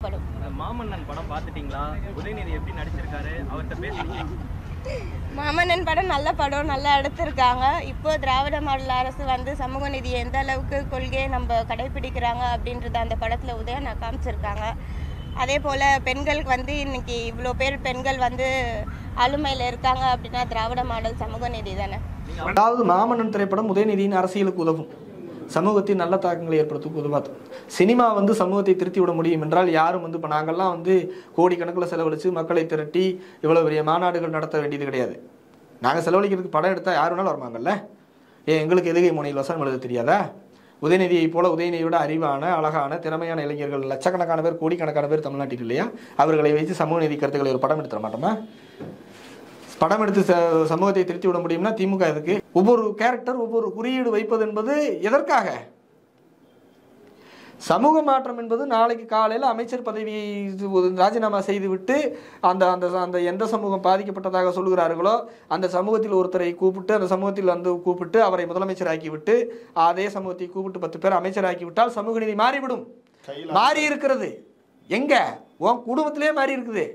படம் மாமன்னன் படம் பார்த்துட்டீங்களா உதயநிதி எப்படி நடிச்சிருக்காரு அவர்கிட்ட பேசுறீங்க மாமன்னன் படம் நல்ல படம் நல்லா எடுத்திருக்காங்க இப்போ திராவிட மாடல் அரசு வந்து சமூக நீதி எந்த அளவுக்கு கொள்கையை நம்ம கடைபிடிக்கிறாங்க அப்படின்றத அந்த படத்தில் உதயனா காமிச்சிருக்காங்க அதே போல் பெண்களுக்கு வந்து இன்னைக்கு இவ்வளோ பேர் பெண்கள் வந்து ஆளுமையில் இருக்காங்க அப்படின்னா திராவிட மாடல் சமூக நீதி தானே அதாவது மாமன்னன் திரைப்படம் உதயநிதியின் அரசியலுக்கு உதவும் சமூகத்தின் நல்ல தாக்கங்களை ஏற்படுத்துக்கு உதவாது சினிமா வந்து சமூகத்தை திருத்தி விட முடியும் என்றால் யாரும் வந்து இப்போ நாங்கள்லாம் வந்து கோடிக்கணக்கில் செலவழித்து மக்களை திரட்டி இவ்வளோ பெரிய மாநாடுகள் நடத்த வேண்டியது கிடையாது நாங்கள் செலவழிக்கிறதுக்கு படம் எடுத்தால் யார் வேணாலும் வருவாங்கல்ல ஏன் எங்களுக்கு எதுகை முனையில் வசனம் எழுத தெரியாதா உதயநிதியை போல உதயநிதியோட அறிவான அழகான திறமையான இளைஞர்கள் லட்சக்கணக்கான பேர் கோடிக்கணக்கான பேர் தமிழ்நாட்டில் இல்லையா அவர்களை வைத்து சமூக நீதி கருத்துக்களை ஒரு படம் எடுத்துட மாட்டோமா படம் எடுத்து ச- சமூகத்தை திருத்தி விட முடியும்னா திமுக இதுக்கு ஒவ்வொரு கேரக்டர் ஒவ்வொரு குறியீடு வைப்பது என்பது எதற்காக சமூக மாற்றம் என்பது நாளைக்கு காலையில் அமைச்சர் பதவியை இது ஒரு ராஜினாமா செய்துவிட்டு அந்த அந்த அந்த எந்த சமூகம் பாதிக்கப்பட்டதாக சொல்கிறார்களோ அந்த சமூகத்தில் ஒருத்தரை கூப்பிட்டு அந்த சமூகத்தில் வந்து கூப்பிட்டு அவரை முதலமைச்சராக்கி விட்டு அதே சமூகத்தை கூப்பிட்டு பத்து பேர் அமைச்சராக்கி விட்டால் சமூக நீதி மாறிவிடும் மாறி இருக்கிறது எங்க உன் குடும்பத்திலே மாறி இருக்குது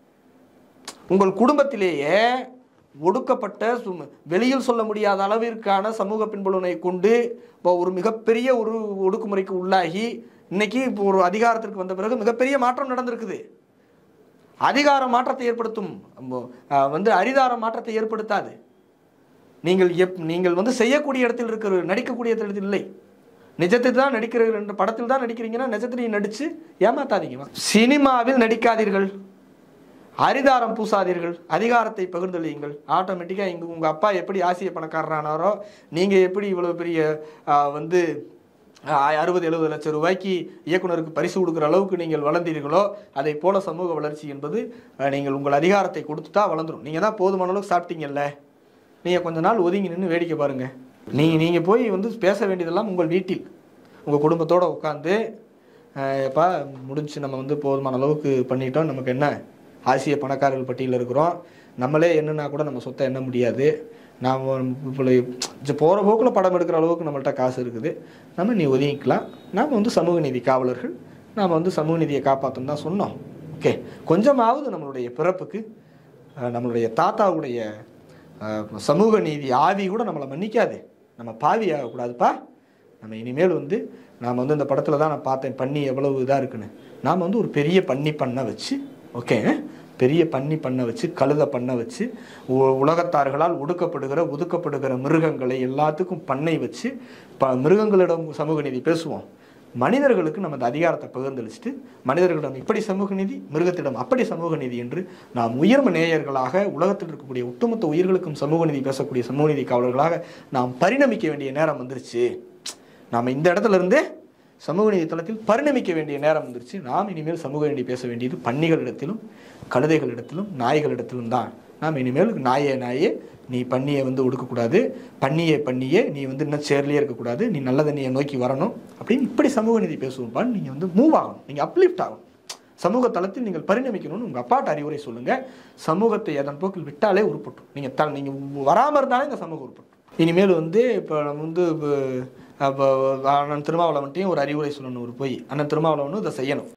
உங்கள் குடும்பத்திலேயே ஒடுக்கப்பட்ட சும் வெளியில் சொல்ல முடியாத அளவிற்கான சமூக பின்புலனை கொண்டு இப்போ ஒரு மிகப்பெரிய ஒரு ஒடுக்குமுறைக்கு உள்ளாகி இன்னைக்கு இப்போ ஒரு அதிகாரத்திற்கு வந்த பிறகு மிகப்பெரிய மாற்றம் நடந்திருக்குது அதிகார மாற்றத்தை ஏற்படுத்தும் அம்மோ, அஹ், வந்து அரிதார மாற்றத்தை ஏற்படுத்தாது நீங்கள் எப் நீங்கள் வந்து செய்யக்கூடிய இடத்தில் இருக்கிற நடிக்கக்கூடிய இடத்தில் இல்லை நிஜத்தில் தான் நடிக்கிறீர்கள் என்ற படத்தில் தான் நடிக்கிறீங்கன்னா நிஜத்திலையும் நடிச்சு ஏமாத்தாதீங்க சினிமாவில் நடிக்காதீர்கள் அரிதாரம் பூசாதீர்கள் அதிகாரத்தை பகிர்ந்தளியுங்கள் ஆட்டோமேட்டிக்காக இங்கே உங்கள் அப்பா எப்படி ஆசிய பணக்காரரானாரோ நீங்கள் எப்படி இவ்வளோ பெரிய ஆ, வந்து அறுபது எழுபது லட்சம் ரூபாய்க்கு இயக்குனருக்கு பரிசு கொடுக்குற அளவுக்கு நீங்கள் வளர்ந்தீர்களோ அதை போல சமூக வளர்ச்சி என்பது ஆ, நீங்கள் உங்கள் அதிகாரத்தை கொடுத்துட்டா வளர்ந்துரும் நீங்கள் தான் போதுமான அளவுக்கு சாப்பிட்டீங்கல்ல நீங்கள் கொஞ்ச நாள் ஒதுங்கி நின்று வேடிக்கை பாருங்கள் நீங்கள் நீங்கள் போய் வந்து பேச வேண்டியதெல்லாம் உங்கள் வீட்டில் உங்கள் குடும்பத்தோடு உட்காந்து எப்பா முடிஞ்சு நம்ம வந்து போதுமான அளவுக்கு பண்ணிட்டோம் நமக்கு என்ன ஆசிய பணக்காரர்கள் பட்டியலில் இருக்கிறோம் நம்மளே என்னன்னா கூட நம்ம சொத்தை எண்ண முடியாது நாம் இப்போ போகிற போக்கில் படம் எடுக்கிற அளவுக்கு நம்மள்ட்ட காசு இருக்குது நம்ம நீ ஒதுங்கிக்கலாம் நாம் வந்து சமூக நீதி காவலர்கள் நாம் வந்து சமூக நீதியை காப்பாற்றணும் தான் சொன்னோம் ஓகே கொஞ்சமாவது நம்மளுடைய பிறப்புக்கு அஹ், நம்மளுடைய தாத்தாவுடைய அஹ், சமூக நீதி ஆவி கூட நம்மளை மன்னிக்காது நம்ம பாவி ஆகக்கூடாதுப்பா நம்ம இனிமேல் வந்து நாம் வந்து இந்த படத்தில் தான் நான் பார்த்தேன் பண்ணி எவ்வளவு இதாக இருக்குன்னு நாம் வந்து ஒரு பெரிய பண்ணி பண்ண வச்சு ஓகே பெரிய பண்ணி பண்ண வச்சு கழுத பண்ண வச்சு உ- உலகத்தார்களால் ஒடுக்கப்படுகிற ஒதுக்கப்படுகிற மிருகங்களை எல்லாத்துக்கும் பண்ணை வச்சு ப மிருகங்களிடம் சமூக நீதி பேசுவோம் மனிதர்களுக்கு நம்ம அந்த அதிகாரத்தை பகிர்ந்தளிச்சுட்டு மனிதர்களிடம் இப்படி சமூக நீதி மிருகத்திடம் அப்படி சமூக நீதி என்று நாம் உயர்ம நேயர்களாக உலகத்தில் இருக்கக்கூடிய ஒட்டுமொத்த உயிர்களுக்கும் சமூக நீதி பேசக்கூடிய சமூக நீதி காவலர்களாக நாம் பரிணமிக்க வேண்டிய நேரம் வந்துருச்சு நாம் இந்த இடத்துல இருந்தே சமூக நீதி தளத்தில் பரிணமிக்க வேண்டிய நேரம் வந்துருச்சு நாம் இனிமேல் சமூக நீதி பேச வேண்டியது பன்னிகளிடத்திலும் கழுதைகளிடத்திலும் நாய்களிடத்திலும் தான் நாம் இனிமேல் நாயே நாயே நீ பண்ணியை வந்து ஒடுக்கக்கூடாது பண்ணியே பண்ணியே நீ வந்து இன்னும் சேர்லேயே இருக்கக்கூடாது நீ நல்ல தண்ணியை நோக்கி வரணும் அப்படின்னு இப்படி சமூக நீதி பேசுவோம்பான்னு நீங்கள் வந்து மூவ் ஆகணும் நீங்கள் அப்லிஃப்ட் ஆகணும் சமூக தளத்தில் நீங்கள் பரிணமிக்கணும்னு உங்கள் அப்பாட்ட அறிவுரை சொல்லுங்கள் சமூகத்தை அதன் போக்கில் விட்டாலே உருப்பட்டும் நீங்கள் த நீங்கள் வராமல் இருந்தாலே இந்த சமூகம் உருப்பட்டும் இனிமேல் வந்து இப்போ நம்ம வந்து இப்போ அண்ணன் திருமாவளவன்ட்டையும் ஒரு அறிவுரை சொல்லணும் ஒரு போய் அண்ணன் திருமாவளவனும் இதை செய்யணும்